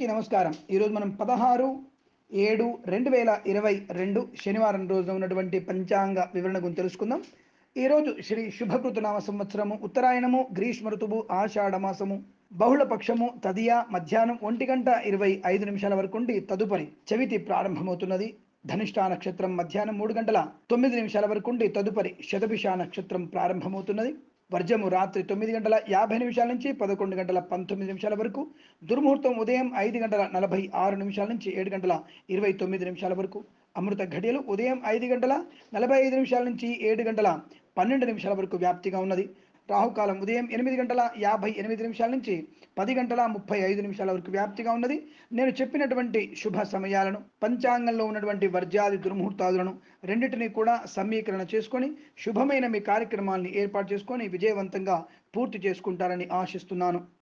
అందరికీ నమస్కారం ఈరోజు మనం పదహారు ఏడు రెండు వేల ఇరవై రెండు శనివారం రోజున ఉన్నటువంటి పంచాంగ వివరణ గురించి తెలుసుకుందాం ఈరోజు శ్రీ శుభకృతనామ సంవత్సరము ఉత్తరాయణము గ్రీష్మ ఋతువు ఆషాఢ మాసము బహుళ పక్షము తదియ మధ్యాహ్నం ఒంటి గంట ఇరవై ఐదు నిమిషాల వరకు ఉండి తదుపరి చవితి ప్రారంభమవుతున్నది ధనిష్ఠా నక్షత్రం మధ్యాహ్నం మూడు గంటల తొమ్మిది నిమిషాల వరకు ఉండి తదుపరి శతభిష నక్షత్రం ప్రారంభమవుతున్నది వర్జము రాత్రి తొమ్మిది గంటల యాభై నిమిషాల నుంచి పదకొండు గంటల పంతొమ్మిది నిమిషాల వరకు దుర్ముహూర్తం ఉదయం ఐదు గంటల నలభై ఆరు నిమిషాల నుంచి ఏడు గంటల ఇరవై తొమ్మిది నిమిషాల వరకు అమృత ఘడియలు ఉదయం ఐదు గంటల నలభై ఐదు నిమిషాల నుంచి ఏడు గంటల పన్నెండు నిమిషాల వరకు వ్యాప్తిగా ఉన్నది రాహుకాలం ఉదయం ఎనిమిది గంటల యాభై ఎనిమిది నిమిషాల నుంచి పది గంటల ముప్పై ఐదు నిమిషాల వరకు వ్యాప్తిగా ఉన్నది నేను చెప్పినటువంటి శుభ సమయాలను పంచాంగంలో ఉన్నటువంటి వర్జాది దుర్ముహూర్తాదులను రెండింటినీ కూడా సమీకరణ చేసుకొని శుభమైన మీ కార్యక్రమాల్ని ఏర్పాటు చేసుకొని విజయవంతంగా పూర్తి చేసుకుంటారని ఆశిస్తున్నాను